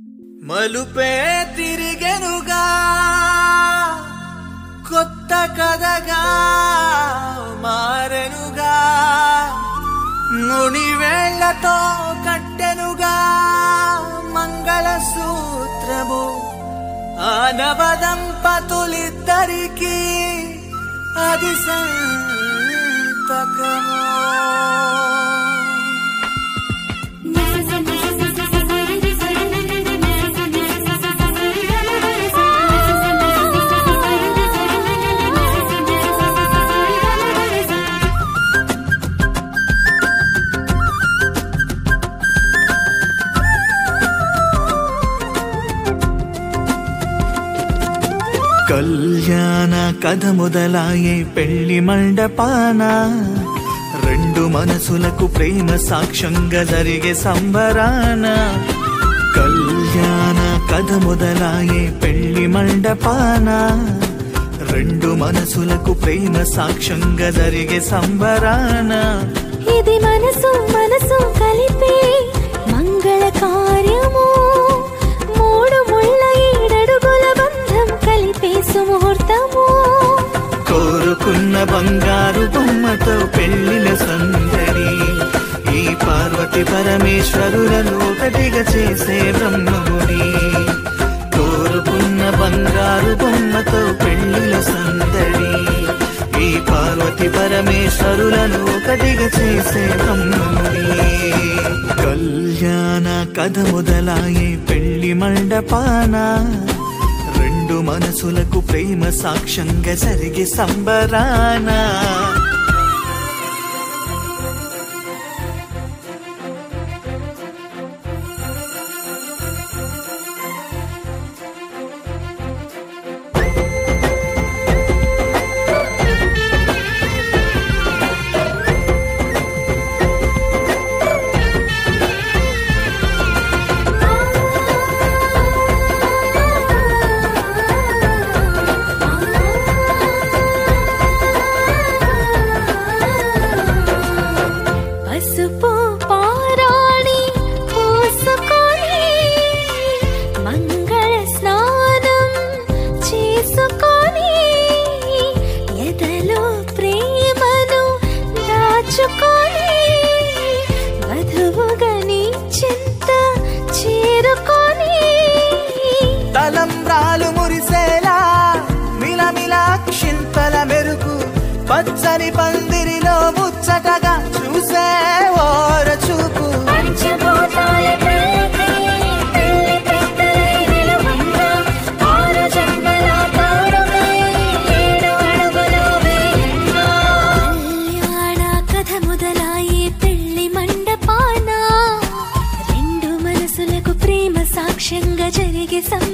మలుపే తిరిగెనుగా కొత్త కథగా మారెనుగా మునివేళ్లతో కట్టెనుగా మంగళ సూత్రము ఆనవ దంపతులిద్దరికీ అది సంతకము కళ్యాణ కథ మొదలాయే పెళ్లి మండపాన రెండు మనసులకు ప్రేమ సాక్ష్యంగా జరిగే సంబరాన కళ్యాణ కథ మొదలాయే పెళ్లి మండపాన రెండు మనసులకు ప్రేమ సాక్ష్యంగా జరిగే సంబరాన ఇది మనసు మనసు కలిపే మంగళ కార్యము మూడు ముళ్ళ ఏడడుగుల బంధం కలిపే సుముహూర్తము కోరుకున్న బంగారు బొమ్మతో పెళ్లిల సందడి ఈ పార్వతి పరమేశ్వరులను ఒకటిగా చేసే బ్రహ్మముడి కోరుకున్న బంగారు బొమ్మతో పెళ్లిల సందడి ఈ పార్వతి పరమేశ్వరులను ఒకటిగా చేసే బ్రహ్మముడి కళ్యాణ కథ మొదలాయే పెళ్లి మండపాన రెండు మనసులకు ప్రేమ సాక్ష్యంగా జరిగే సంబరాన పసుపు పారాణి పూసుకొని మంగళ స్నానం చేసుకొని ఎదలో ప్రేమను దాచుకొని వధువుగా నీ చింత చేరుకొని తలంబ్రాలు మురిసేలా మిలమిలా క్షింతల మెరుగు పచ్చని పందిరిలో ముచ్చటగా చూసే ఓర చూపు పంచభూతాల కలిపి పెళ్లి పెద్దలై నిలువంగా ఆరు జన్మల తోడుగై ఏడు అడుగుల వేగంగా. కళ్యాణ కథ మొదలాయి పెళ్లి మండపాన రెండు మనసులకు ప్రేమ సాక్ష్యంగా జరిగే సం